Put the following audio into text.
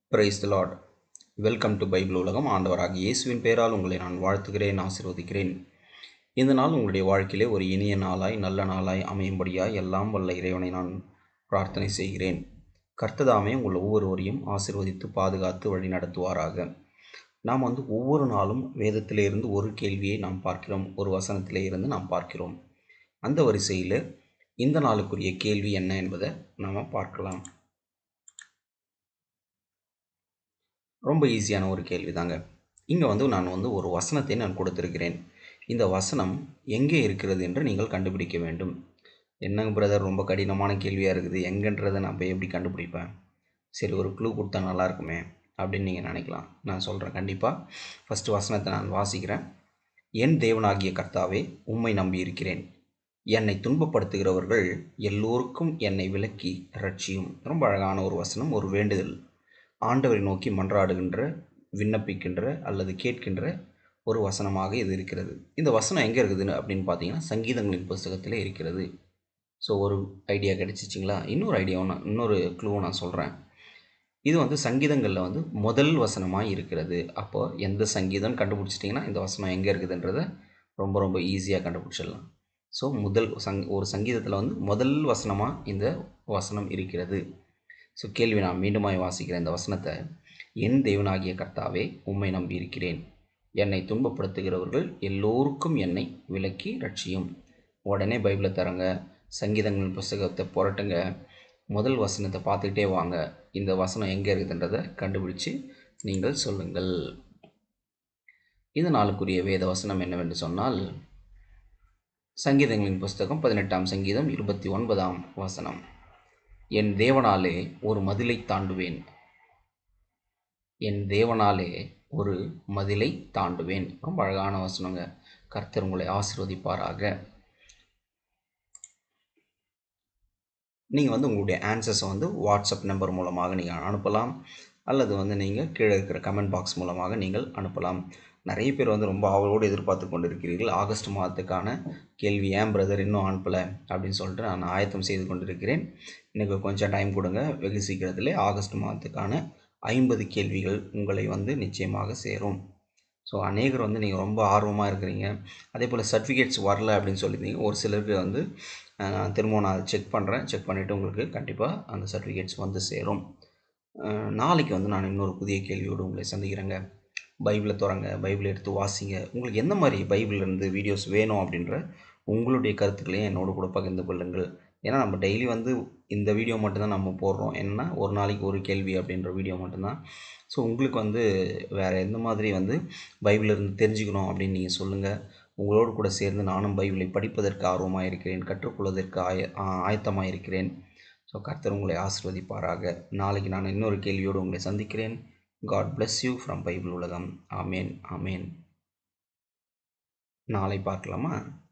price the lord welcome to Bible உலகம் ஆண்டவராக இயேசுவின் பெயரால் உங்களை நான் வாழ்த்துகிறேன் ஆசீர்வதிக்கிறேன் இந்த நாள் உங்களுடைய வாழ்க்கையிலே ஒரு இனிய நாளாய் நல்ல நாளாய் அமையும்படியாய் எல்லாம் வல்ல இறைவனை நான் பிரார்த்தனை செய்கிறேன் கர்த்ததாமே உங்கள் ஒவ்வொருவரையும் ஆசீர்வதித்து பாதுகாத்து வழி நடத்துவாராக நாம் வந்து ஒவ்வொரு நாளும் வேதத்திலே இருந்து ஒரு கேள்வியை நாம் பார்க்கிறோம் ஒரு வசனத்திலே இருந்து நாம் பார்க்கிறோம் அந்த வரிசையில் இந்த நாளுக்குரிய கேள்வி என்ன என்பதை நாம் பார்க்கலாம் ரொம்ப ஈஸியான ஒரு கேள்வி தாங்க இங்கே வந்து நான் வந்து ஒரு வசனத்தை நான் கொடுத்திருக்கிறேன் இந்த வசனம் எங்கே இருக்கிறது என்று நீங்கள் கண்டுபிடிக்க வேண்டும் என்னங்க பிரதர் ரொம்ப கடினமான கேள்வியாக இருக்குது எங்கன்றதை நான் போய் எப்படி கண்டுபிடிப்பேன் சரி ஒரு க்ளூ கொடுத்தா நல்லா இருக்குமே அப்படின்னு நீங்கள் நினைக்கலாம் நான் சொல்கிறேன் கண்டிப்பாக ஃபஸ்ட்டு வசனத்தை நான் வாசிக்கிறேன் என் தேவனாகிய கர்த்தாவே உம்மை நம்பி இருக்கிறேன் என்னை துன்பப்படுத்துகிறவர்கள் எல்லோருக்கும் என்னை விலக்கி ரட்சியும் ரொம்ப அழகான ஒரு வசனம் ஒரு வேண்டுதல் ஆண்டவரை நோக்கி மன்றாடுகின்ற விண்ணப்பிக்கின்ற அல்லது கேட்கின்ற ஒரு வசனமாக இது இருக்கிறது இந்த வசனம் எங்கே இருக்குதுன்னு அப்படின்னு பார்த்தீங்கன்னா சங்கீதங்களின் புஸ்தகத்தில் இருக்கிறது ஸோ ஒரு ஐடியா கிடைச்சிச்சிங்களா இன்னொரு ஐடியாவும் நான் இன்னொரு க்ளூவும் நான் சொல்கிறேன் இது வந்து சங்கீதங்களில் வந்து முதல் வசனமாக இருக்கிறது அப்போ எந்த சங்கீதம் கண்டுபிடிச்சிட்டிங்கன்னா இந்த வசனம் எங்கே இருக்குதுன்றதை ரொம்ப ரொம்ப ஈஸியாக கண்டுபிடிச்சிடலாம் ஸோ முதல் சங் ஒரு சங்கீதத்தில் வந்து முதல் வசனமாக இந்த வசனம் இருக்கிறது ஸோ கேள்வி நான் மீண்டுமாய் வாசிக்கிறேன் இந்த வசனத்தை என் தேவனாகிய கர்த்தாவே உம்மை நம்பி இருக்கிறேன் என்னை துன்பப்படுத்துகிறவர்கள் எல்லோருக்கும் என்னை விலக்கி ரட்சியும் உடனே பைபிளை தரங்க சங்கீதங்கள் புஸ்தகத்தை புரட்டுங்க முதல் வசனத்தை பார்த்துக்கிட்டே வாங்க இந்த வசனம் எங்கே இருக்குதுன்றதை கண்டுபிடிச்சு நீங்கள் சொல்லுங்கள் இந்த நாளுக்குரிய வேத வசனம் என்னவென்று சொன்னால் சங்கீதங்களின் புஸ்தகம் பதினெட்டாம் சங்கீதம் இருபத்தி ஒன்பதாம் வசனம் என் தேவனாலே ஒரு மதிலை தாண்டுவேன் என் தேவனாலே ஒரு மதிலை தாண்டுவேன் ரொம்ப அழகான வசனங்க கர்த்தர் உங்களை ஆசிர்வதிப்பாராக நீங்கள் வந்து உங்களுடைய ஆன்சர்ஸை வந்து வாட்ஸ்அப் நம்பர் மூலமாக நீங்கள் அனுப்பலாம் அல்லது வந்து நீங்கள் கீழே இருக்கிற கமெண்ட் பாக்ஸ் மூலமாக நீங்கள் அனுப்பலாம் நிறைய பேர் வந்து ரொம்ப ஆவலோடு எதிர்பார்த்து கொண்டு இருக்கிறீர்கள் ஆகஸ்ட் மாதத்துக்கான கேள்வி ஏன் பிரதர் இன்னும் அனுப்பலை அப்படின்னு சொல்லிட்டு நான் ஆயத்தம் செய்து கொண்டிருக்கிறேன் எனக்கு கொஞ்சம் டைம் கொடுங்க வெகு சீக்கிரத்தில் ஆகஸ்ட் மாதத்துக்கான ஐம்பது கேள்விகள் உங்களை வந்து நிச்சயமாக சேரும் ஸோ அநேகர் வந்து நீங்கள் ரொம்ப ஆர்வமாக இருக்கிறீங்க அதே போல் சர்டிஃபிகேட்ஸ் வரல அப்படின்னு சொல்லியிருந்தீங்க ஒரு சிலருக்கு வந்து திரும்ப நான் செக் பண்ணுறேன் செக் பண்ணிவிட்டு உங்களுக்கு கண்டிப்பாக அந்த சர்டிஃபிகேட்ஸ் வந்து சேரும் நாளைக்கு வந்து நான் இன்னொரு புதிய கேள்வியோடு உங்களை சந்திக்கிறேங்க பைபிளை திறங்க பைபிளை எடுத்து வாசிங்க உங்களுக்கு எந்த மாதிரி பைபிள்லேருந்து வீடியோஸ் வேணும் அப்படின்ற உங்களுடைய கருத்துக்களையும் என்னோட கூட பகிர்ந்து கொள்ளுங்கள் ஏன்னா நம்ம டெய்லி வந்து இந்த வீடியோ மட்டும்தான் நம்ம போடுறோம் என்னென்னா ஒரு நாளைக்கு ஒரு கேள்வி அப்படின்ற வீடியோ மட்டும்தான் ஸோ உங்களுக்கு வந்து வேறு எந்த மாதிரி வந்து பைபிளிலிருந்து தெரிஞ்சுக்கணும் அப்படின்னு நீங்கள் சொல்லுங்கள் உங்களோடு கூட சேர்ந்து நானும் பைபிளை படிப்பதற்கு ஆர்வமாக இருக்கிறேன் கற்றுக்கொள்வதற்கு ஆய ஆயத்தமாக இருக்கிறேன் ஸோ கர்த்தர் உங்களை ஆசிர்வதிப்பாராக நாளைக்கு நான் இன்னொரு கேள்வியோடு உங்களை சந்திக்கிறேன் God bless you from Bible உலகம் ஆமேன் ஆமேன் நாளை பார்க்கலாமா